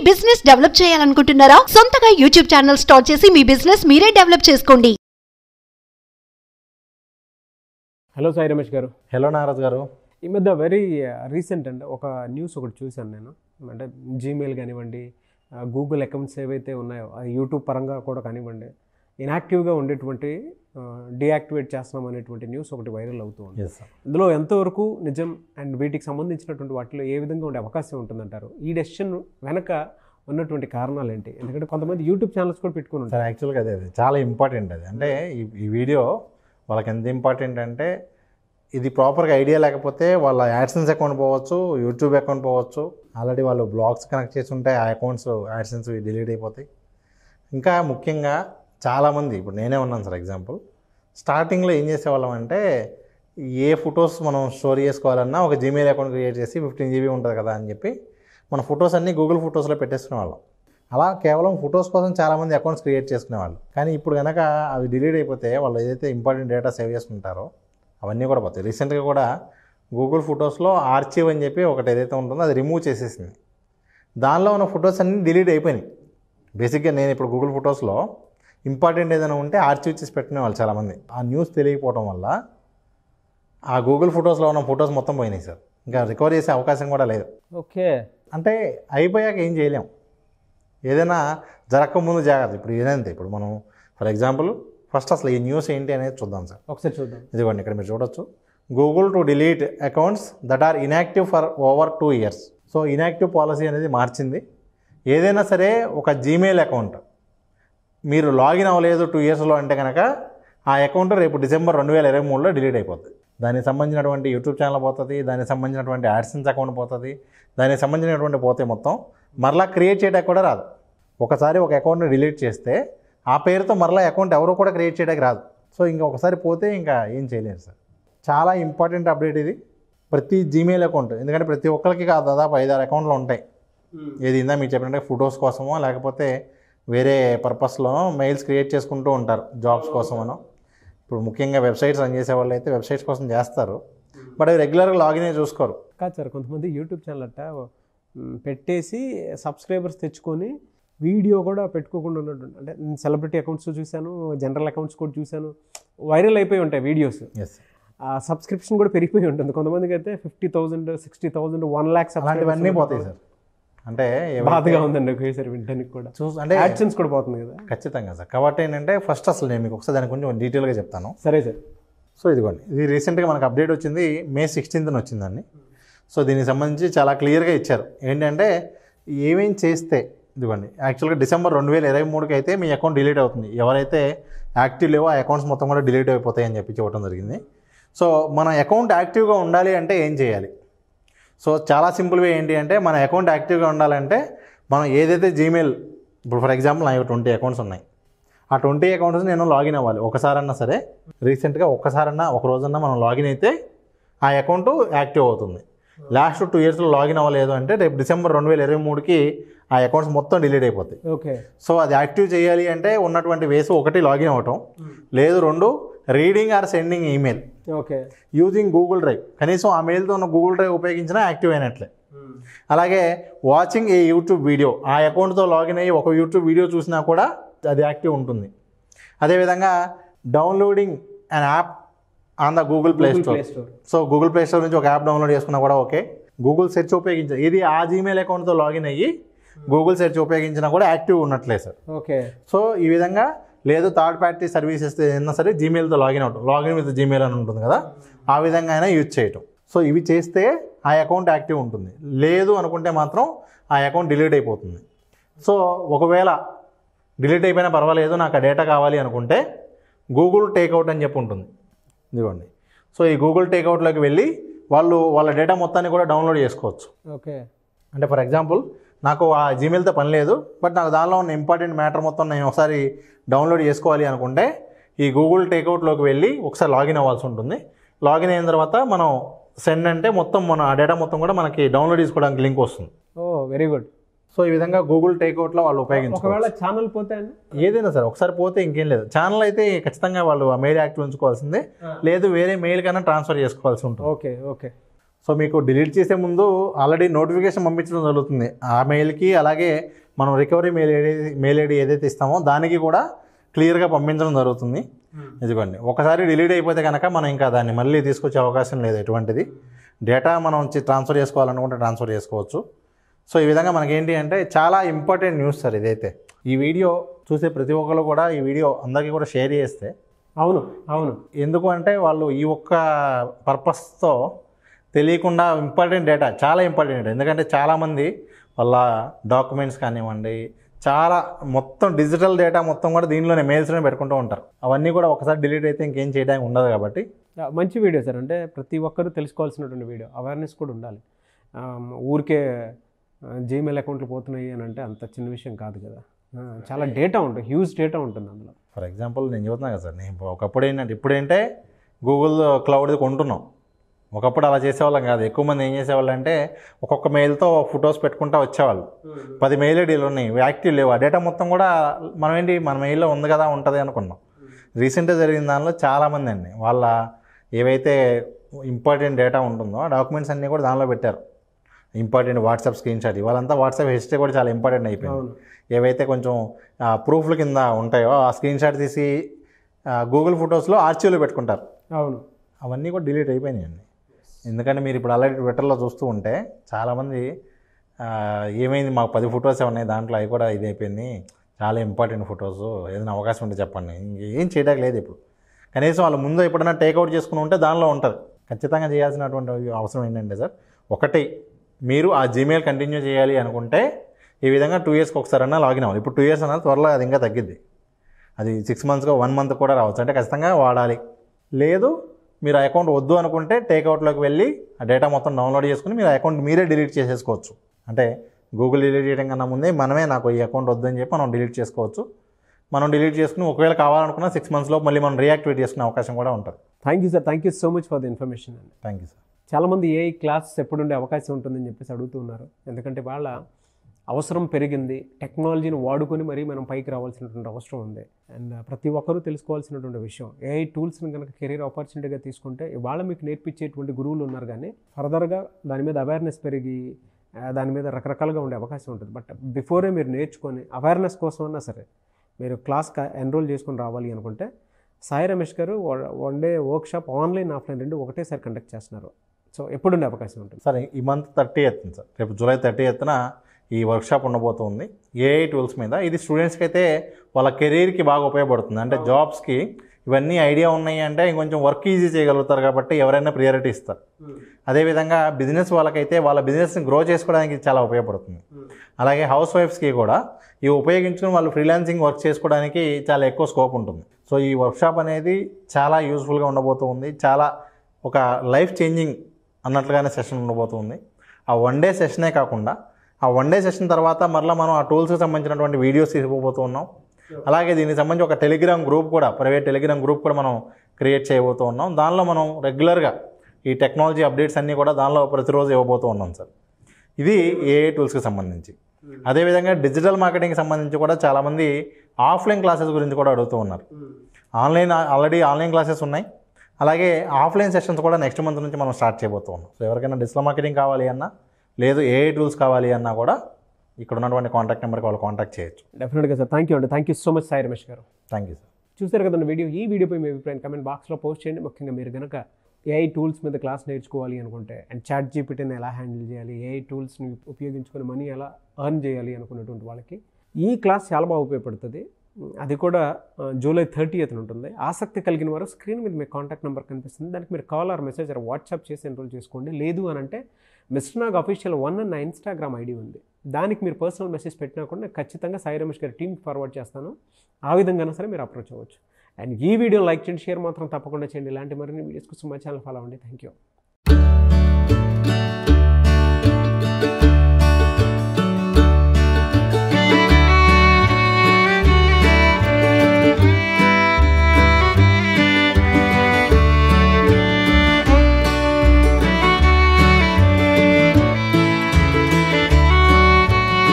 business develop చేయాలనుకుంటున్నారా సొంతగా YouTube channel start చేసి మీ బిజినెస్ మీరే డెవలప్ చేసుకోండి హలో సాయి రమేష్ గారు హలో నాగరాజ్ గారు ఈ మధ్య వెరీ రీసెంట్ అండి ఒక న్యూస్ ఒకటి చూశాను నేను అంటే జీమెయిల్ కానివ్వండి గూగుల్ అకౌంట్స్ ఏవైతే ఉన్నాయో అది యూట్యూబ్ పరంగా కూడా కానివ్వండి ఇన్యాక్టివ్గా ఉండేటువంటి డియాక్టివేట్ చేస్తున్నాం అనేటువంటి న్యూస్ ఒకటి వైరల్ అవుతూ ఉంది ఎస్ సార్ ఇందులో ఎంతవరకు నిజం అండ్ వీటికి సంబంధించినటువంటి వాటిలో ఏ విధంగా ఉండే అవకాశం ఉంటుందంటారు ఈ డెసిషన్ వెనక ఉన్నటువంటి కారణాలు ఏంటి ఎందుకంటే కొంతమంది యూట్యూబ్ ఛానల్స్ కూడా పెట్టుకుని ఉంటారు సార్ యాక్చువల్గా అదే అది చాలా ఇంపార్టెంట్ అది అంటే ఈ ఈ వీడియో వాళ్ళకి ఎంత ఇంపార్టెంట్ అంటే ఇది ప్రాపర్గా ఐడియా లేకపోతే వాళ్ళ యాడ్సెన్స్ అకౌంట్ పోవచ్చు యూట్యూబ్ అకౌంట్ పోవచ్చు ఆల్రెడీ వాళ్ళు బ్లాగ్స్ కనెక్ట్ చేసి ఉంటే ఆ అకౌంట్స్ యాడ్సెన్స్ డిలీట్ అయిపోతాయి ఇంకా ముఖ్యంగా చాలామంది ఇప్పుడు నేనే ఉన్నాను సార్ ఎగ్జాంపుల్ స్టార్టింగ్లో ఏం చేసేవాళ్ళం అంటే ఏ ఫొటోస్ మనం స్టోర్ చేసుకోవాలన్నా ఒక జీమెయిల్ అకౌంట్ క్రియేట్ చేసి ఫిఫ్టీన్ జీబీ ఉంటుంది కదా అని చెప్పి మన ఫొటోస్ అన్నీ గూగుల్ ఫొటోస్లో పెట్టేసుకునే వాళ్ళం అలా కేవలం ఫొటోస్ కోసం చాలామంది అకౌంట్స్ క్రియేట్ చేసుకునేవాళ్ళు కానీ ఇప్పుడు కనుక అవి డిలీట్ అయిపోతే వాళ్ళు ఏదైతే ఇంపార్టెంట్ డేటా సేవ్ చేసుకుంటారో అవన్నీ కూడా పోతాయి రీసెంట్గా కూడా గూగుల్ ఫొటోస్లో ఆర్చివ్ అని చెప్పి ఒకటి ఏదైతే ఉంటుందో అది రిమూవ్ చేసేసింది దానిలో ఉన్న ఫొటోస్ అన్నీ డిలీట్ అయిపోయినాయి బేసిక్గా నేను ఇప్పుడు గూగుల్ ఫొటోస్లో ఇంపార్టెంట్ ఏదైనా ఉంటే ఆర్చివ్ చేసి పెట్టినేవాళ్ళు చాలామంది ఆ న్యూస్ తెలియకపోవడం వల్ల ఆ గూగుల్ ఫొటోస్లో ఉన్న ఫొటోస్ మొత్తం పోయినాయి సార్ ఇంకా రికవర్ చేసే అవకాశం కూడా లేదు ఓకే అంటే అయిపోయాక ఏం చేయలేం ఏదైనా జరగకముందు జాగ్రత్త ఇప్పుడు ఏదైతే ఇప్పుడు మనం ఫర్ ఎగ్జాంపుల్ ఫస్ట్ అసలు ఈ న్యూస్ ఏంటి అనేది చూద్దాం సార్ ఒకసారి చూద్దాం ఇదిగోండి ఇక్కడ మీరు చూడొచ్చు Google to delete accounts that are inactive for over two years so inactive policy అనేది మార్చింది ఏదైనా సరే ఒక జీమెయిల్ అకౌంట్ మీరు లాగిన్ అవ్వలేదు టూ ఇయర్స్లో అంటే కనుక ఆ అకౌంట్ రేపు డిసెంబర్ రెండు వేల ఇరవై మూడులో డిలీట్ అయిపోతుంది దానికి సంబంధించినటువంటి యూట్యూబ్ ఛానల్ పోతుంది దానికి సంబంధించినటువంటి యాడ్సెన్స్ అకౌంట్ పోతుంది దానికి సంబంధించినటువంటి పోతే మొత్తం మరలా క్రియేట్ చేయడానికి కూడా రాదు ఒకసారి ఒక అకౌంట్ని డిలీట్ చేస్తే ఆ పేరుతో మరలా అకౌంట్ ఎవరు కూడా క్రియేట్ చేయడానికి రాదు సో ఇంకా ఒకసారి పోతే ఇంకా ఏం చేయలేరు సార్ చాలా ఇంపార్టెంట్ అప్డేట్ ఇది ప్రతి జీమెయిల్ అకౌంట్ ఎందుకంటే ప్రతి ఒక్కరికి కాదు దాదాపు ఐదారు అకౌంట్లు ఉంటాయి ఏది ఇందా మీరు చెప్పినట్టు ఫొటోస్ కోసమో లేకపోతే వేరే పర్పస్లో మెయిల్స్ క్రియేట్ చేసుకుంటూ ఉంటారు జాబ్స్ కోసమనో ఇప్పుడు ముఖ్యంగా వెబ్సైట్స్ రన్ చేసే వాళ్ళు అయితే వెబ్సైట్స్ కోసం చేస్తారు బట్ అవి రెగ్యులర్గా లాగిన్ అయ్యి చూసుకోరు కాదు సార్ కొంతమంది యూట్యూబ్ ఛానల్ అట్ట మ్, పెట్టేసి సబ్స్క్రైబర్స్ తెచ్చుకొని వీడియో కూడా పెట్టుకోకుండా ఉన్నట్టు అంటే నేను సెలబ్రిటీ అకౌంట్స్ చూశాను జనరల్ అకౌంట్స్ కూడా చూశాను వైరల్ అయిపోయి ఉంటాయి వీడియోస్ ఎస్ ఆ సబ్స్క్రిప్షన్ కూడా పెరిగిపోయి ఉంటుంది కొంతమందికి అయితే fifty thousand sixty thousand one lakh అలాంటివన్నీ పోతాయి సార్ అంటే ఏవైతే బాధగా ఉందండి ఒకేసారి వినడానికి కూడా చూస్ అంటే యాడ్సెన్స్ కూడా పోతుంది కదా ఖచ్చితంగా సార్ కాబట్టి ఏంటంటే ఫస్ట్ అసలు నేను మీకు ఒకసారి దాని గురించి డీటెయిల్గా చెప్తాను సరే సార్ సో ఇదిగోండి ఇది రీసెంట్గా మనకు అప్డేట్ వచ్చింది మే సిక్స్టీన్త్న వచ్చిందండి సో దీనికి సంబంధించి చాలా క్లియర్గా ఇచ్చారు ఏంటంటే ఏమేం చేస్తే ఇదిగోండి యాక్చువల్గా డిసెంబర్ రెండు వేల ఇరవై మూడుకి అయితే మీ అకౌంట్ డిలీట్ అవుతుంది ఎవరైతే యాక్టివ్ లేవో ఆ అకౌంట్స్ మొత్తం కూడా డిలీట్ అయిపోతాయి అని చెప్పి చెప్పడం జరిగింది సో మన అకౌంట్ యాక్టివ్గా ఉండాలి అంటే ఏం చేయాలి సో చాలా సింపుల్గా ఏంటి అంటే మన అకౌంట్ యాక్టివ్గా ఉండాలంటే మనం ఏదైతే జీమెయిల్ ఇప్పుడు ఫర్ ఎగ్జాంపుల్ నా ట్వంటీ అకౌంట్స్ ఉన్నాయి ఆ ట్వంటీ అకౌంట్స్ నేను లాగిన్ అవ్వాలి ఒకసారన్నా సరే రీసెంట్గా ఒక్కసారన్నా ఒక రోజన్నా మనం లాగిన్ అయితే ఆ అకౌంట్ యాక్టివ్ అవుతుంది లాస్ట్ టూ ఇయర్స్లో లాగిన్ అవ్వలేదు అంటే రేపు డిసెంబర్ రెండు వేల ఇరవై మూడుకి ఆ అకౌంట్స్ మొత్తం డిలీట్ అయిపోతాయి ఓకే సో అది యాక్టివ్ చేయాలి అంటే ఉన్నటువంటి వేస్ ఒకటి లాగిన్ అవ్వటం లేదు రెండు reading or sending email okay using Google Drive కనీసం ఆ మెయిల్తో ఉన్న గూగుల్ డ్రైవ్ ఉపయోగించినా యాక్టివ్ అయినట్లే అలాగే వాచింగ్ ఏ యూట్యూబ్ వీడియో ఆ అకౌంట్తో లాగిన్ అయ్యి ఒక యూట్యూబ్ వీడియో చూసినా కూడా అది యాక్టివ్ ఉంటుంది అదేవిధంగా downloading an app on the Google Play Store Play Store so Google Play Store నుంచి ఒక యాప్ డౌన్లోడ్ చేసుకున్నా కూడా ఓకే గూగుల్ సెర్చ్ ఉపయోగించాలి ఇది ఆ జీమెయిల్ అకౌంట్తో లాగిన్ అయ్యి గూగుల్ సెర్చ్ ఉపయోగించినా కూడా యాక్టివ్ ఉన్నట్లే సార్ ఓకే సో ఈ విధంగా లేదు థర్డ్ పార్టీ సర్వీసెస్ ఏదైనా సరే జీమెయిల్తో లాగిన్ అవటం లాగిన్ విత్ జీమెయిల్ అని ఉంటుంది కదా ఆ విధంగా అయినా యూజ్ చేయటం సో ఇవి చేస్తే ఆ అకౌంట్ యాక్టివ్ ఉంటుంది లేదు అనుకుంటే మాత్రం ఆ అకౌంట్ డిలీట్ అయిపోతుంది సో ఒకవేళ డిలీట్ అయిపోయినా పర్వాలేదు నాకు ఆ డేటా కావాలి అనుకుంటే గూగుల్ టేక్అవుట్ అని చెప్పి ఉంటుంది ఇదిగోండి సో ఈ గూగుల్ టేక్అవుట్లోకి వెళ్ళి వాళ్ళు వాళ్ళ డేటా మొత్తాన్ని కూడా డౌన్లోడ్ చేసుకోవచ్చు ఓకే అంటే ఫర్ ఎగ్జాంపుల్ నాకు ఆ జీమెయిల్తో పని లేదు బట్ నాకు దానిలో ఉన్న ఇంపార్టెంట్ మ్యాటర్ మొత్తం నేను ఒకసారి డౌన్లోడ్ చేసుకోవాలి అనుకుంటే ఈ గూగుల్ టేక్అవుట్లోకి వెళ్ళి ఒకసారి లాగిన్ అవ్వాల్సి ఉంటుంది లాగిన్ అయిన తర్వాత మనం సెండ్ అంటే మొత్తం మన ఆ డేటా మొత్తం కూడా మనకి డౌన్లోడ్ చేసుకోవడానికి లింక్ వస్తుంది ఓ వెరీ గుడ్ సో ఈ విధంగా గూగుల్ టేక్అవుట్లో వాళ్ళు ఉపయోగించుకోవచ్చు ఒకవేళ ఛానల్ పోతే అండి ఏదైనా సరే ఒకసారి పోతే ఇంకేం లేదు ఛానల్ అయితే ఖచ్చితంగా వాళ్ళు ఆ మెయిల్ యాక్టివ్ ఉంచుకోవాల్సిందే లేదు వేరే మెయిల్ కన్నా ట్రాన్స్ఫర్ చేసుకోవాల్సి ఉంటుంది ఓకే ఓకే సో మీకు డిలీట్ చేసే ముందు ఆల్రెడీ నోటిఫికేషన్ పంపించడం జరుగుతుంది ఆ మెయిల్కి అలాగే మనం recovery mail ID mail ID ఏదైతే ఇస్తామో దానికి కూడా క్లియర్గా పంపించడం జరుగుతుంది ఇదిగోండి ఒకసారి డిలీట్ అయిపోతే కనుక మనం ఇంకా దాన్ని మళ్ళీ తీసుకొచ్చే అవకాశం లేదు ఎటువంటిది డేటా మనం చి- ట్రాన్స్ఫర్ చేసుకోవాలనుకుంటే ట్రాన్స్ఫర్ చేసుకోవచ్చు సో ఈ విధంగా మనకి ఏంటి అంటే చాలా ఇంపార్టెంట్ న్యూస్ సార్ ఇదైతే ఈ వీడియో చూసే ప్రతి ఒక్కరు కూడా ఈ వీడియో అందరికీ కూడా షేర్ చేస్తే అవును అవును ఎందుకు అంటే వాళ్ళు ఈ ఒక్క పర్పస్తో తెలియకుండా ఇంపార్టెంట్ డేటా చాలా ఇంపార్టెంట్ ఎందుకంటే చాలామంది వాళ్ళ డాక్యుమెంట్స్ కానివ్వండి చాలా మొత్తం డిజిటల్ డేటా మొత్తం కూడా దీనిలోనే మెయిల్స్లోనే పెట్టుకుంటూ ఉంటారు అవన్నీ కూడా ఒకసారి డిలీట్ అయితే ఇంకేం చేయడానికి ఉండదు కాబట్టి ఆ, మంచి వీడియో సార్ అంటే ప్రతి ఒక్కరూ తెలుసుకోవాల్సినటువంటి వీడియో అవేర్నెస్ కూడా ఉండాలి ఆ, ఊరికే జీమెయిల్ అకౌంట్లు పోతున్నాయి అని అంటే అంత చిన్న విషయం కాదు కదా ఆ, చాలా డేటా ఉంటుంది హ్యూజ్ డేటా ఉంటుంది అందులో ఫర్ ఎగ్జాంపుల్ నేను చెబుతున్నాను కదా సార్ నేను ఒకప్పుడు ఏంటంటే ఇప్పుడేంటే గూగుల్ క్లౌడ్ కొంటున్నాం ఒకప్పుడు అలా చేసేవాళ్ళం కాదు ఎక్కువ మంది ఏం చేసేవాళ్ళు అంటే ఒక్కొక్క మెయిల్తో ఫొటోస్ పెట్టుకుంటా వచ్చేవాళ్ళు పది మెయిల్ ఐడీలు ఉన్నాయి యాక్టివ్ లేవు ఆ డేటా మొత్తం కూడా మనం ఏంటి మన మెయిల్లో ఉంది కదా ఉంటుంది అనుకున్నాం రీసెంట్గా జరిగిన దానిలో చాలామంది అండి వాళ్ళ ఏవైతే ఇంపార్టెంట్ డేటా ఉంటుందో ఆ డాక్యుమెంట్స్ అన్నీ కూడా దానిలో పెట్టారు ఇంపార్టెంట్ వాట్సాప్ స్క్రీన్ షాట్ ఇవాళంతా వాట్సాప్ హిస్టరీ కూడా చాలా ఇంపార్టెంట్ అయిపోయింది అవును ఏవైతే కొంచెం ప్రూఫ్ల కింద ఉంటాయో ఆ స్క్రీన్ షాట్ తీసి గూగుల్ ఫొటోస్లో ఆర్చీవ్లో పెట్టుకుంటారు అవును అవన్నీ కూడా డిలీట్ అయిపోయినాయండి ఎందుకంటే మీరు ఇప్పుడు అలాంటి ట్విట్టర్లో చూస్తూ ఉంటే చాలామంది ఆ, ఏమైంది మాకు పది ఫొటోస్ ఉన్నాయి దాంట్లో అవి కూడా ఇది అయిపోయింది చాలా ఇంపార్టెంట్ ఫొటోస్ ఏదైనా అవకాశం ఉంటే చెప్పండి ఏం చేయడానికి లేదు ఇప్పుడు కనీసం వాళ్ళు ముందు ఎప్పుడైనా టేక్అవుట్ చేసుకుని ఉంటే దానిలో ఉంటుంది ఖచ్చితంగా చేయాల్సినటువంటి అవసరం ఏంటంటే సార్ ఒకటి మీరు ఆ జీమెయిల్ కంటిన్యూ చేయాలి అనుకుంటే ఈ విధంగా టూ ఇయర్స్కి ఒకసారైనా లాగిన్ అవ్వాలి ఇప్పుడు టూ ఇయర్స్ అన్నది త్వరలో అది ఇంకా తగ్గిద్ది అది సిక్స్ మంత్స్గా వన్ మంత్ కూడా రావచ్చు అంటే ఖచ్చితంగా వాడాలి లేదు మీరు ఆ అకౌంట్ వద్దు అనుకుంటే టేక్అవుట్లోకి వెళ్ళి ఆ డేటా మొత్తం డౌన్లోడ్ చేసుకుని మీరు ఆ అకౌంట్ మీరే డిలీట్ చేసేసుకోవచ్చు అంటే గూగుల్ డిలీట్ చేయడం కన్నా ముందే మనమే నాకు ఈ అకౌంట్ వద్దు అని చెప్పి మనం డిలీట్ చేసుకోవచ్చు మనం డిలీట్ చేసుకుని ఒకవేళ కావాలనుకున్నా సిక్స్ మంత్స్లో మళ్ళీ మనం రియాక్టివేట్ చేసుకునే అవకాశం కూడా ఉంటుంది thank you sir thank you so much for the information అండి థ్యాంక్ యూ సార్ చాలామంది ఏ క్లాసెస్ ఎప్పుడు ఉండే అవకాశం ఉంటుందని చెప్పేసి అడుగుతూ ఉన్నారు ఎందుకంటే వాళ్ళ అవసరం పెరిగింది టెక్నాలజీని వాడుకొని మరీ మనం పైకి రావాల్సినటువంటి అవసరం ఉంది అండ్ ప్రతి ఒక్కరూ తెలుసుకోవాల్సినటువంటి విషయం ఏఐ టూల్స్ని కనుక కెరీర్ ఆపర్చునిటీగా తీసుకుంటే ఇవాళ మీకు నేర్పించేటువంటి గురువులు ఉన్నారు కానీ ఫర్దర్గా దాని మీద అవేర్నెస్ పెరిగి ఆ, దాని మీద రకరకాలుగా ఉండే అవకాశం ఉంటుంది బట్ బిఫోరే మీరు నేర్చుకొని అవేర్నెస్ కోసం అన్నా సరే మీరు క్లాస్ ఎన్రోల్ చేసుకొని రావాలి అనుకుంటే Sai Ramesh garu one day workshop online offline రెండు ఒకటేసారి కండక్ట్ చేస్తున్నారు సో ఎప్పుడుండే అవకాశం ఉంటుంది సార్ ఈ మంత్ థర్టీ ఎత్తున సార్ రేపు జూలై థర్టీ ఎత్తున ఈ వర్క్షాప్ ఉండబోతుంది ఏఐ టూల్స్ మీద ఇది స్టూడెంట్స్కి అయితే వాళ్ళ కెరీర్కి బాగా ఉపయోగపడుతుంది అంటే జాబ్స్కి ఇవన్నీ ఐడియా ఉన్నాయి అంటే ఇంకొంచెం వర్క్ ఈజీ చేయగలుగుతారు కాబట్టి ఎవరైనా ప్రియారిటీ ఇస్తారు అదేవిధంగా బిజినెస్ వాళ్ళకైతే వాళ్ళ బిజినెస్ని గ్రో చేసుకోవడానికి ఇది చాలా ఉపయోగపడుతుంది అలాగే హౌస్ వైఫ్స్కి కూడా ఇవి ఉపయోగించుకుని వాళ్ళు ఫ్రీలాన్సింగ్ వర్క్ చేసుకోవడానికి చాలా ఎక్కువ స్కోప్ ఉంటుంది సో ఈ వర్క్షాప్ అనేది చాలా యూస్ఫుల్గా ఉండబోతుంది చాలా ఒక లైఫ్ చేంజింగ్ అన్నట్లుగానే సెషన్ ఉండబోతుంది ఆ వన్ డే సెషనే కాకుండా ఆ వన్ డే సెషన్ తర్వాత మరలా మనం ఆ టూల్స్కి సంబంధించినటువంటి వీడియోస్ తీసుకోబోతూ ఉన్నాం అలాగే దీనికి సంబంధించి ఒక టెలిగ్రామ్ గ్రూప్ కూడా ప్రైవేట్ టెలిగ్రామ్ గ్రూప్ కూడా మనం క్రియేట్ చేయబోతూ ఉన్నాం దానిలో మనం రెగ్యులర్గా ఈ టెక్నాలజీ అప్డేట్స్ అన్నీ కూడా దానిలో ప్రతిరోజు ఇవ్వబోతూ ఉన్నాం సార్ ఇది ఏఏ టూల్స్కి సంబంధించి అదేవిధంగా డిజిటల్ మార్కెటింగ్కి సంబంధించి కూడా చాలామంది ఆఫ్లైన్ క్లాసెస్ గురించి కూడా అడుగుతూ ఉన్నారు ఆన్లైన్ ఆల్రెడీ ఆన్లైన్ క్లాసెస్ ఉన్నాయి అలాగే ఆఫ్లైన్ సెషన్స్ కూడా నెక్స్ట్ మంత్ నుంచి మనం స్టార్ట్ చేయబోతూ ఉన్నాం సో ఎవరికైనా డిజిటల్ మార్కెటింగ్ కావాలి అన్నా లేదు ఏఐ టూల్స్ కావాలి అన్నా కూడా ఇక్కడ ఉన్నటువంటి కాంటాక్ట్ నెంబర్కి వాళ్ళు కాంటాక్ట్ చేయొచ్చు డెఫినెట్గా సార్ థ్యాంక్ యూ అండి thank you so much Sai Ramesh garu thank you sir చూసారు కదండి వీడియో ఈ వీడియోపై మీ అభిప్రాయం కమెంట్ బాక్స్లో పోస్ట్ చేయండి ముఖ్యంగా మీరు కనుక ఏఐ టూల్స్ మీద క్లాస్ నేర్చుకోవాలి అనుకుంటే అండ్ చాట్ జీపీటీని ఎలా హ్యాండిల్ చేయాలి ఏఐ టూల్స్ని ఉపయోగించుకొని మనీ ఎలా ఎర్న్ చేయాలి అనుకున్నటువంటి వాళ్ళకి ఈ క్లాస్ చాలా బాగా ఉపయోగపడుతుంది అది కూడా ఆ, జూలై థర్టీ ఎత్తున ఉంటుంది ఆసక్తి కలిగిన వారు స్క్రీన్ మీద మీ కాంటాక్ట్ నెంబర్ కనిపిస్తుంది దానికి మీరు call or message or WhatsApp చేసి ఎన్రోల్ చేసుకోండి లేదు అని అంటే మిస్టర్ నాగ్ అఫీషియల్ వన్ అన్న ఇన్స్టాగ్రామ్ ఐడి ఉంది దానికి మీరు పర్సనల్ మెసేజ్ పెట్టినా కూడా నేను ఖచ్చితంగా సాయి రమేష్ గారి టీంకి ఫార్వర్డ్ చేస్తాను ఆ విధంగా సరే మీరు అప్రోచ్ అవ్వచ్చు అండ్ ఈ వీడియో లైక్ చేయండి షేర్ మాత్రం తప్పకుండా చేయండి ఇలాంటి మరిన్ని వీడియోస్ కోసం మా ఛానల్ ఫాలో అవ్వండి థ్యాంక్ యూ